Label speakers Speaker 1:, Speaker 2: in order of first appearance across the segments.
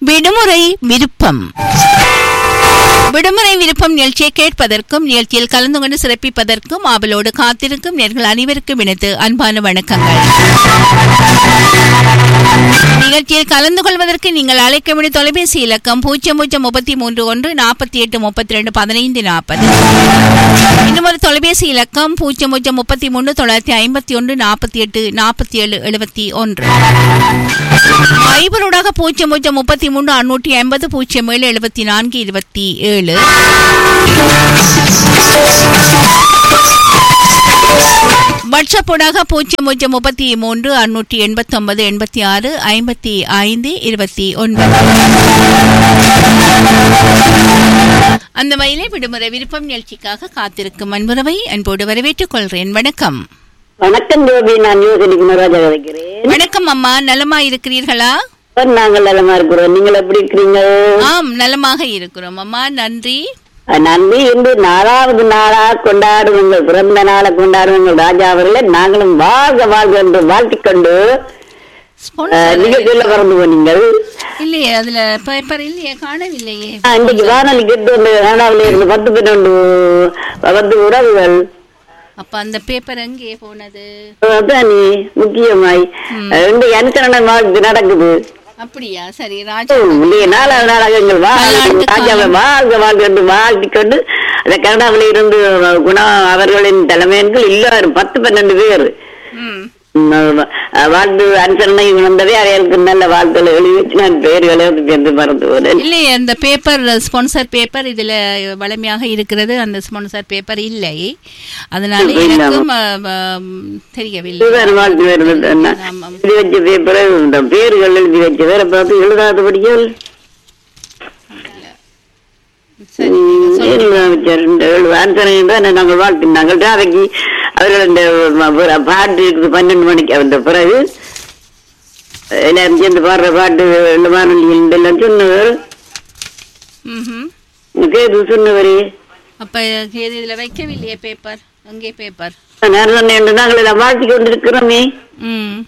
Speaker 1: விடுமுறை விருப்பம் விடுமுறை விருப்பம் நிகழ்ச்சியை கேட்பதற்கும் நிகழ்ச்சியில் கலந்து கொண்டு சிறப்பிப்பதற்கும் ஆவலோடு காத்திருக்கும் நேர்கள் அனைவருக்கும் இணைத்து அன்பான வணக்கங்கள் நிகழ்ச்சியில் கலந்து கொள்வதற்கு நீங்கள் அழைக்க வேண்டிய தொலைபேசி இலக்கம் பூஜ்ஜியம் பூஜ்ஜியம் முப்பத்தி மூன்று ஒன்று நாற்பத்தி எட்டு முப்பத்தி ரெண்டு பதினைந்து நாற்பது இன்னும் ஒரு தொலைபேசி இலக்கம் பூஜ்ஜியம் பூஜ்ஜியம் முப்பத்தி மூன்று தொள்ளாயிரத்தி ஐம்பத்தி ஒன்று நாற்பத்தி எட்டு நாற்பத்தி ஏழு எழுபத்தி ஒன்று ஐபரோடாக பூஜ்ஜியம் பூஜ்ஜியம் முப்பத்தி மூன்று அறுநூற்றி ஐம்பது பூஜ்ஜியம் ஏழு எழுபத்தி நான்கு இருபத்தி ஏழு வாட்ஸ்அப்போடாக பூஜ்ஜியம் பூஜ்ஜியம் முப்பத்தி மூன்று அறுநூற்றி எண்பத்தி ஒன்பது எண்பத்தி ஆறு ஐம்பத்தி ஐந்து இருபத்தி ஒன்பது அந்த வயலே விடுமுறை விருப்பம் நிகழ்ச்சிக்காக காத்திருக்கும் அன்புறவை அன்போடு வரவேற்றுக் கொள்கிறேன் வணக்கம்
Speaker 2: வணக்கம் ஜோபி நான் யோசனை குணராஜா கிடைக்கிறேன்
Speaker 1: வணக்கம் அம்மா நலமா இருக்கிறீர்களா
Speaker 2: நாங்கள் நலமா இருக்கிறோம் நீங்கள் எப்படி இருக்கிறீங்க
Speaker 1: ஆம் நலமாக இருக்கிறோம் அம்மா நன்றி
Speaker 2: நன்றி இன்று நாலாவது நாளா கொண்டாடுவங்கள் பிறந்த நாளை கொண்டாடுவங்கள் ராஜா அவர்களை நாங்களும் வாழ்க வாழ்க என்று வாழ்த்திக் கொண்டு
Speaker 1: ஸ்பான்சர்
Speaker 2: நிகழ்ச்சியில பறந்து போனீங்கள்
Speaker 1: இல்லையே அதுல பேப்பர் இல்லையே காணவில்லையே
Speaker 2: ஆ, இன்றைக்கு வானொலி கேட்டு வந்து நாடாவில இருந்து பத்து பன்னெண்டு பத்து உறவுகள்
Speaker 1: அப்ப அந்த பேப்பர் எங்கே போனது
Speaker 2: அதான் நீ முக்கியமாய் ரெண்டு அனுசரணை வாழ்த்து நடக்குது
Speaker 1: அப்படியா சரி ராஜா
Speaker 2: இன்றைய நாலாவது நாளாக எங்கள் வா-
Speaker 1: பல்லாண்டு
Speaker 2: ராஜாவை வாழ்க வாழ்க என்று வாழ்த்திக் கொண்டு அந்த கனடாவில் இருந்து குணா அவர்களின் தலைமையின்கள் எல்லாரும் பத்து பன்னெண்டு பேர்
Speaker 1: ம்
Speaker 2: ம், வாழ்த்து அனுசரணை வந்தவே அவைகளுக்கு நல்ல வாழ்த்துக்களை எழுதி வச்சு நான் பெயர்களை வந்து சேர்ந்து மறந்து போனேன்
Speaker 1: இல்லையே அந்த பேப்பர் ஸ்பான்சர் பேப்பர் இதுல வளமையாக இருக்கிறது அந்த ஸ்பான்சர் பேப்பர் இல்லை அதனால எனக்கும் அஹ், அஹ், தெரியவில்லை
Speaker 2: இதுதான் வாழ்த்து வருது என்ன
Speaker 1: ஆமாம்.
Speaker 2: எழுதி வச்ச பேப்பரை இந்த பேர்கள் எழுதி வச்ச வேற பார்த்து எழுதாதபடியால்
Speaker 1: சரி
Speaker 2: நாங்கள் வாழ்த்தினாங்கள் அவைக்கு அவர்கள் இந்த ம- பாட்டு இருக்குது பன்னெண்டு மணிக்கு அந்த பிறகு எல்லாரும் சேர்ந்து பாடுற பாட்டு வானொலியில் எல்லாம் சொன்னவர்
Speaker 1: ம்ஹும்.
Speaker 2: கேது சொன்னவர்
Speaker 1: அப்ப இது இதுல வைக்கவில்லையே பேப்பர் அங்கே பேப்பர்
Speaker 2: நான் சொன்னேன் நாங்கள் எல்லாம் வாழ்த்தி கொண்டிருக்கிறோமே
Speaker 1: ம்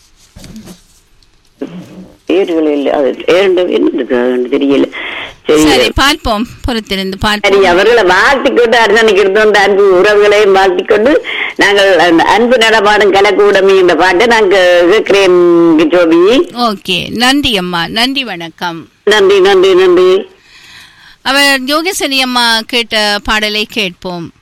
Speaker 2: பேர்கள் இல்லை அது இரண்டு என்னது தெரியல சரி
Speaker 1: சரி பார்ப்போம் பொறுத்திருந்து
Speaker 2: சரி
Speaker 1: பார்ப்போம்
Speaker 2: அவர்களை வாழ்த்திக் கொண்டு அரசனுக்கு இருந்த அந்த அன்பு உறவுகளையும் வாழ்த்திக் கொண்டு நாங்கள் அந்த அன்பு நடமாடும் கலக்கூடமே இந்த பாட்டை நாங்கள் கேட்கிறேன் ஜோபி
Speaker 1: ஓகே நன்றி அம்மா நன்றி வணக்கம்
Speaker 2: நன்றி நன்றி நன்றி
Speaker 1: அவர் யோகேஸ்வரி அம்மா கேட்ட பாடலை கேட்போம்